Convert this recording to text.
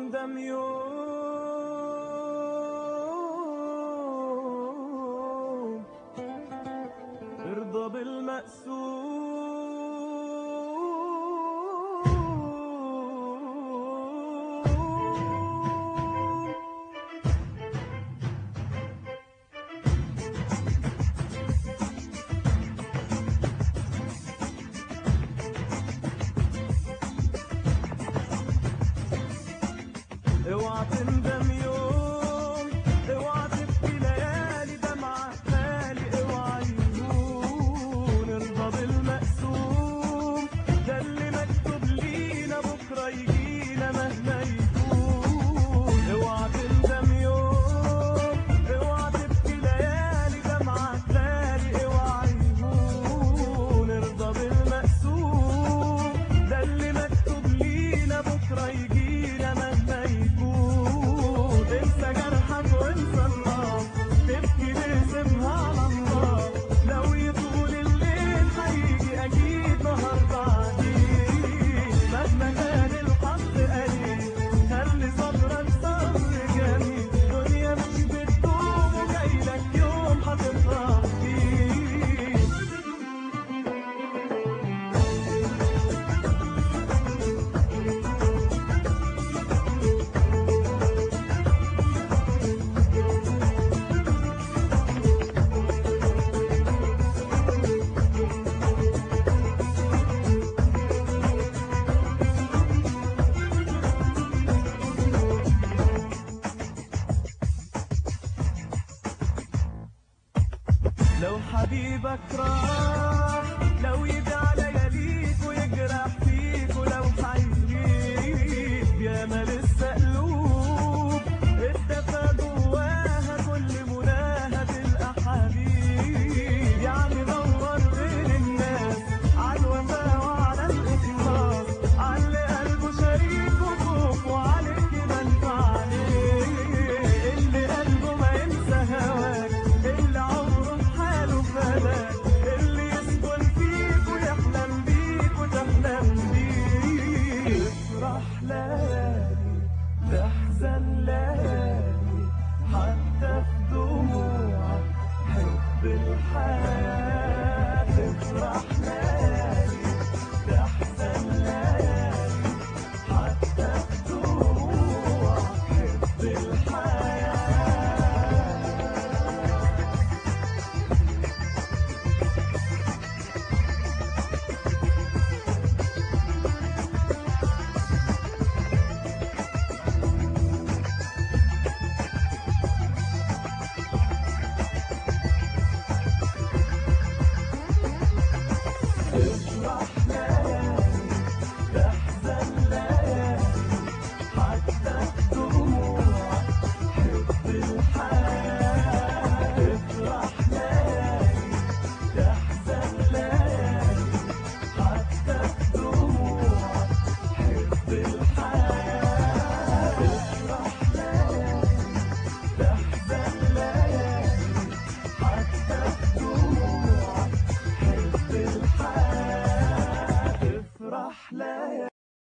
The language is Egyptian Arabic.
تندم يوم ارضى بالمقسوم اوعى تندم يوم اوعى تبكي ليالي دمعة خالي اوعى يهون ارضى بالمقسوم ده اللي مكتوب لينا بكرة يجينا مهما يكون اوعى تندم يوم اوعى تبكي ليالي دمعة خالي اوعى يهون ارضى بالمقسوم ده اللي مكتوب لينا بكرة يجينا مهما يكون انسى جرحك وانسى النار تبكي باسمها على الله لو يطول الليل هيجي اكيد نهار بعدين مهما كان الحظ قليل خلي صبرك صبر جميل دنيا مش بتدوم وجايلك يوم هتفرح فيه لو حبيبك راح لو يدعى لياليك ويجرح فيك ولو حيجيك يا ما لسه قلوب اتفى جواها كل مناها تلقى حبيب يعني دور بين الناس على الوفاء وعلى الاخلاص على اللي قلبه شريك وفوق وعليك منفع عليه اللي قلبه ما ينسى هواك اللي عمره بحاله فداك اللي يسكن فيك ويحلم بيك وتحلم بيه افرح ليالي تحزن ليالي